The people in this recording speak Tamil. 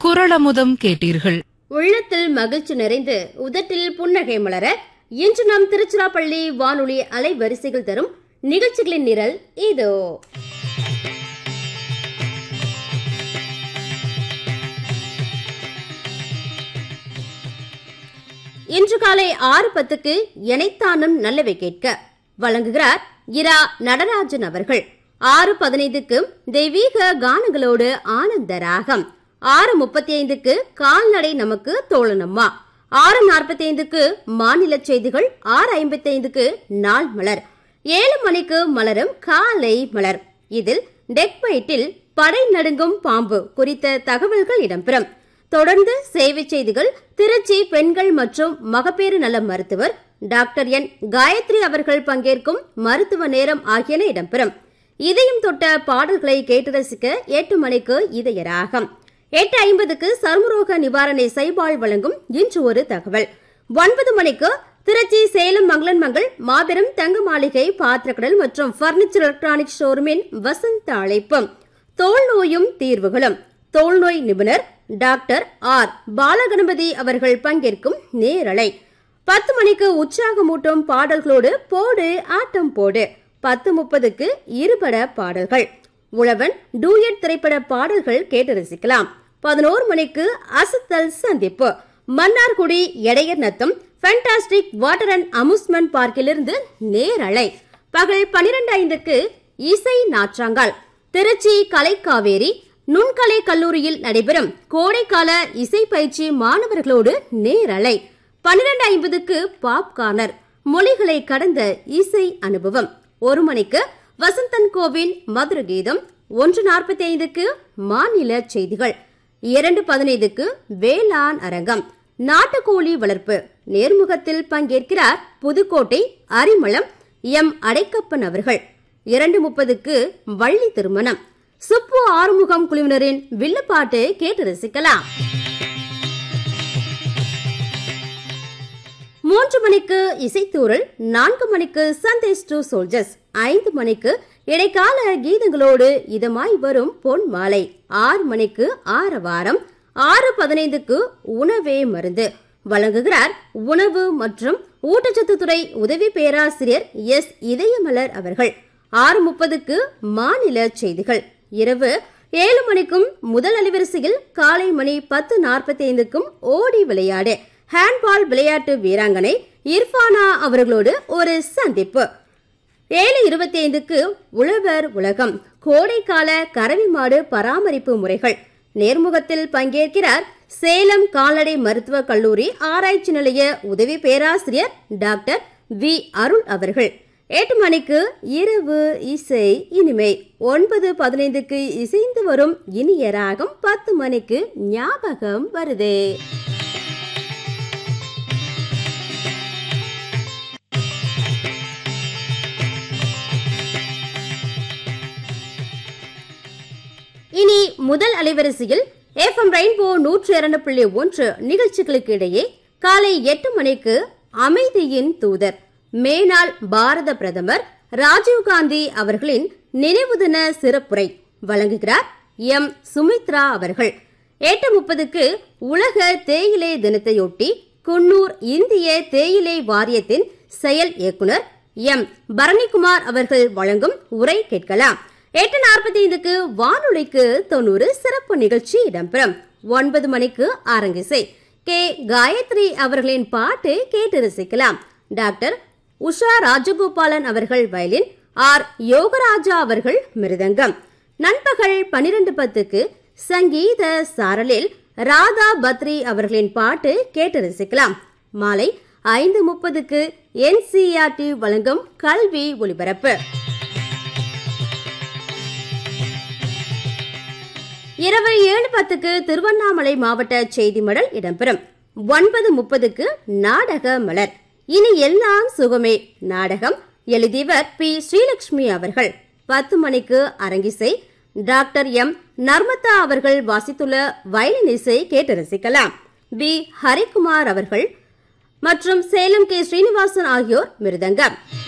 குரளமுதம் கேட்டீர்கள் உள்ளத்தில் மகிழ்ச்சி நிறைந்து உதட்டில் புன்னகை மலர இன்று நம் திருச்சிராப்பள்ளி வானொலி அலைவரிசைகள் தரும் நிகழ்ச்சிகளின் நிரல் இதோ இன்று காலை ஆறு பத்துக்கு எனைத்தானும் நல்லவை கேட்க வழங்குகிறார் இரா நடராஜன் அவர்கள் ஆறு பதினைந்துக்கு தெய்வீக கானங்களோடு ஆனந்த ராகம் ஆறு முப்பத்தி ஐந்துக்கு கால்நடை நமக்கு தோழனம்மா ஆறு நாற்பத்தி ஐந்துக்கு மாநில செய்திகள் ஆறு ஐம்பத்தி ஐந்துக்கு நாள் மலர் ஏழு மணிக்கு மலரும் காலை மலர் இதில் டெக் பைட்டில் படை நடுங்கும் பாம்பு குறித்த தகவல்கள் இடம்பெறும் தொடர்ந்து சேவை செய்திகள் திருச்சி பெண்கள் மற்றும் மகப்பேறு நல மருத்துவர் டாக்டர் என் காயத்ரி அவர்கள் பங்கேற்கும் மருத்துவ நேரம் ஆகியன இடம்பெறும் இதயம் தொட்ட பாடல்களை கேட்டு ரசிக்க எட்டு மணிக்கு இதய ராகம் எட்டு ஐம்பதுக்கு சர்மரோக நிவாரணை சைபால் வழங்கும் இன்று ஒரு தகவல் ஒன்பது மணிக்கு திருச்சி சேலம் மங்களன் மங்கள் மாபெரும் தங்க மாளிகை பாத்திரக்கடல் மற்றும் பர்னிச்சர் எலக்ட்ரானிக் ஷோரூமின் வசந்த அழைப்பு தோல் நோயும் தீர்வுகளும் தோல் நோய் நிபுணர் டாக்டர் ஆர் பாலகணபதி அவர்கள் பங்கேற்கும் நேரலை பத்து மணிக்கு உற்சாகமூட்டும் பாடல்களோடு போடு ஆட்டம் போடு பத்து முப்பதுக்கு இருபட பாடல்கள் உழவன் டூயட் திரைப்பட பாடல்கள் கேட்டு ரசிக்கலாம் பதினோரு மணிக்கு அசத்தல் சந்திப்பு Mannargudi Edaiyar Natham fantastic water and amusement பார்க்கிலிருந்து நேரலை பகல் பனிரெண்டு ஐந்துக்கு இசை நாற்றாங்கால் திருச்சி கலைக்காவேரி நுண்கலை கல்லூரியில் நடைபெறும் கோடைக்கால இசை பயிற்சி மாணவர்களோடு நேரலை பன்னிரண்டு ஐம்பதுக்கு பாப் கார்னர் மொழிகளை கடந்த இசை அனுபவம் ஒரு மணிக்கு வசந்தன் கோவின் மதுர கீதம் ஒன்று நாற்பத்தி ஐந்துக்கு மாநில செய்திகள் இரண்டு பதினைந்துக்கு வேளாண் அரங்கம் நாட்டுக்கோழி வளர்ப்பு நேர்முகத்தில் பங்கேற்கிறார் புதுக்கோட்டை அரிமளம் எம் அடைக்கப்பன் அவர்கள் இரண்டு முப்பதுக்கு வள்ளி திருமணம் சுப்பு ஆறுமுகம் குழுவினரின் வில்லுப்பாட்டு கேட்டு ரசிக்கலாம் மூன்று மணிக்கு இசைத்தூரல் நான்கு மணிக்கு சந்தேஷ் டு சோல்ஜர்ஸ் ஐந்து மணிக்கு இடைக்கால கீதங்களோடு இதமாய் வரும் பொன் மாலை ஆறு மணிக்கு ஆறு வாரம் ஆறு பதினைந்துக்கு உணவே மருந்து வழங்குகிறார் உணவு மற்றும் ஊட்டச்சத்துத்துறை உதவி பேராசிரியர் எஸ் இதயமலர் அவர்கள் ஆறு முப்பதுக்கு மாநில செய்திகள் இரவு ஏழு மணிக்கும் முதல் அலைவரிசையில் காலை மணி பத்து நாற்பத்தி ஐந்துக்கும் ஓடி விளையாடு ஹேண்ட்பால் விளையாட்டு வீராங்கனை இர்ஃபானா அவர்களோடு ஒரு சந்திப்பு ஏழு இருபத்தி ஐந்துக்கு உழவர் உலகம் கோடைக்கால கறவை மாடு பராமரிப்பு முறைகள் நேர்முகத்தில் பங்கேற்கிறார் சேலம் கால்நடை மருத்துவக் கல்லூரி ஆராய்ச்சி நிலைய உதவி பேராசிரியர் டாக்டர் வி அருள் அவர்கள் எட்டு மணிக்கு இரவு இசை இனிமை ஒன்பது பதினைந்துக்கு இசைந்து வரும் இனிய ராகம் பத்து மணிக்கு ஞாபகம் வருதே இனி முதல் அலைவரிசையில் எஃப்எம் ரெயின்போ நூற்றி இரண்டு புள்ளி ஒன்று நிகழ்ச்சிகளுக்கு இடையே காலை எட்டு மணிக்கு அமைதியின் தூதர் மேனாள் பாரத பிரதமர் ராஜீவ்காந்தி அவர்களின் நினைவு தின சிறப்புரை வழங்குகிறார் எம் சுமித்ரா அவர்கள் எட்டு முப்பதுக்கு உலக தேயிலை தினத்தையொட்டி குன்னூர் இந்திய தேயிலை வாரியத்தின் செயல் இயக்குனர் எம் பரணிக்குமார் அவர்கள் வழங்கும் உரை கேட்கலாம் எட்டு நாற்பத்தி ஐந்துக்கு வானொலிக்கு தொண்ணூறு சிறப்பு நிகழ்ச்சி இடம்பெறும் ஒன்பது மணிக்கு அரங்கிசை கே காயத்ரி அவர்களின் பாட்டு கேட்டு ரசிக்கலாம் டாக்டர் உஷா ராஜகோபாலன் அவர்கள் வயலின் ஆர் யோகராஜா அவர்கள் மிருதங்கம் நண்பகல் பனிரெண்டு பத்துக்கு சங்கீத சாரலில் ராதா பத்ரி அவர்களின் பாட்டு கேட்டு ரசிக்கலாம் மாலை ஐந்து முப்பதுக்கு என்சிஆர்டி வழங்கும் கல்வி ஒலிபரப்பு இரவு ஏழு பத்துக்கு திருவண்ணாமலை மாவட்ட செய்தி மடல் இடம்பெறும் ஒன்பது முப்பதுக்கு நாடக மலர் இனி எல்லாம் சுகமே நாடகம் எழுதியவர் பி ஸ்ரீலட்சுமி அவர்கள் பத்து மணிக்கு அரங்கிசை டாக்டர் எம் நர்மதா அவர்கள் வாசித்துள்ள வயலின் இசை கேட்டு ரசிக்கலாம் பி ஹரிகுமார் அவர்கள் மற்றும் சேலம் கே ஸ்ரீனிவாசன் ஆகியோர் மிருதங்கம்